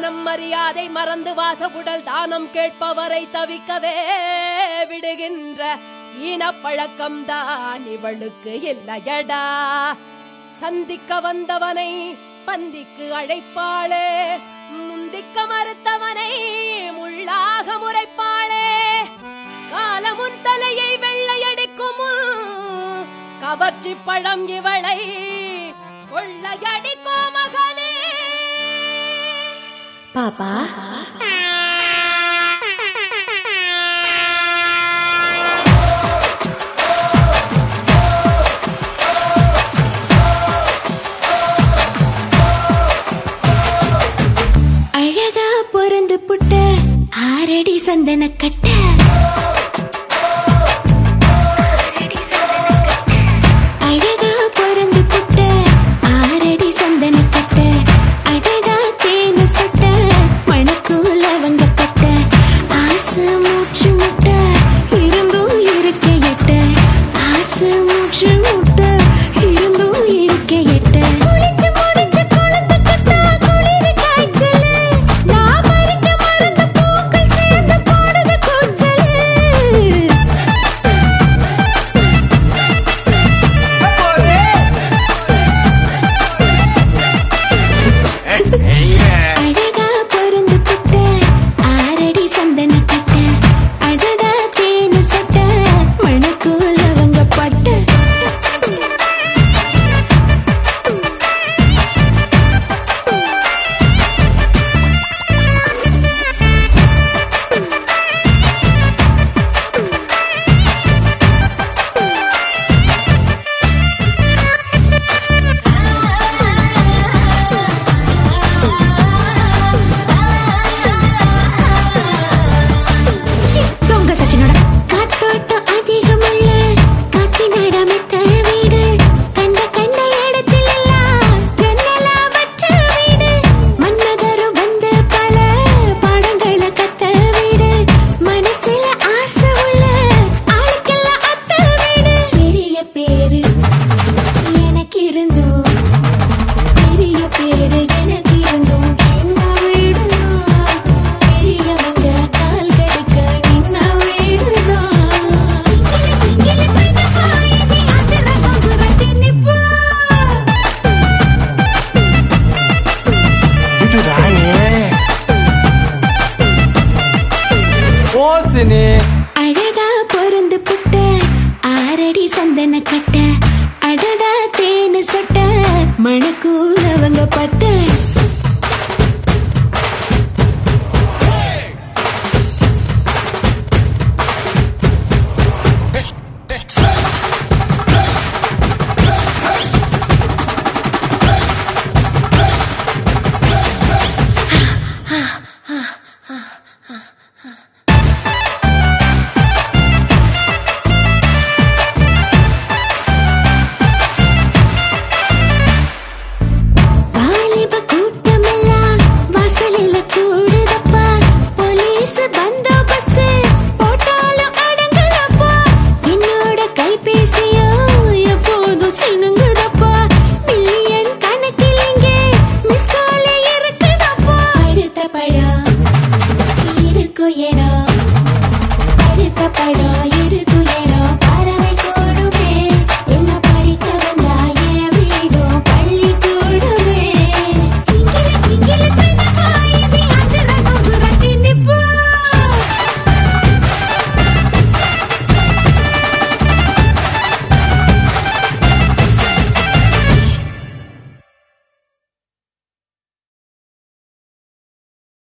மானம் மரியாதை மறந்து வாசகுடல் தானம் கேட்பவரை தவிக்கவே விடுகின்ற ஈனப்பழக்கம் தான் இவளுக்கு இல்லையடா சந்திக்க வந்தவனை பந்திக்கு அழைப்பாளே முந்திக்க மறுத்தவனை முள்ளாக முறைப்பாளே காலமுன் தலையை வெள்ளையடிக்கும் முன் கவர்ச்சி பழம் இவளை கொள்ளையடிக்கோ மகனே பாப்பா அழகா பொறந்து புட்ட ஆரடி சந்தன கட்ட அழகா பொறந்து புட்ட ஆரடி சந்தன கட்ட அடடா தேனு சட்ட மணக்கூல வங்கப்பட்ட ஆசை மூச்சு முட்ட இருந்தும் இருக்க எட்ட ஆசை மூச்சு முட்ட இருந்தும் இருக்க எட்ட குளிச்சு முடிச்சு குழந்தை கத்தா குளிர் காய்ச்சலு நான் மறிக்க மறந்த பூக்கள் சேர்ந்து போடுது கூச்சலு அழகா பொருந்து புட்ட ஆரடி சந்தன கட்ட அடடா தேனு சட்ட மணக்கூல அவங்க பட்ட தொங்க சச்சினோட காத்தோட்டம் அதிகமுள்ள காக்கி நடாமத்த வீடு கண்ட கண்ட இடத்தில் எல்லாம் ஜன்னலா வச்ச வீடு மன்னதரும் வந்து பல பாடங்களை கத்த வீடு மனசுல ஆசை உள்ள ஆளுக்கெல்லாம் அத்த வீடு பெரிய பேரு எனக்கு இருந்தோம் பெரிய பேரு எனக்கு இருந்தோம் சின்ன வீடுதான் பெரியவங்க கால் கடுக்க நின்ன வீடுதான் சிங்கிலி சிங்கிலி பண்ண பாயதி அதிர கொகுரட்டி நிப்பா ஓசினி அழகா பொருந்து புட்ட ஆரடி சந்தன கட்ட அடடா தேனு சொட்ட மணக்கூலவங்க பட்ட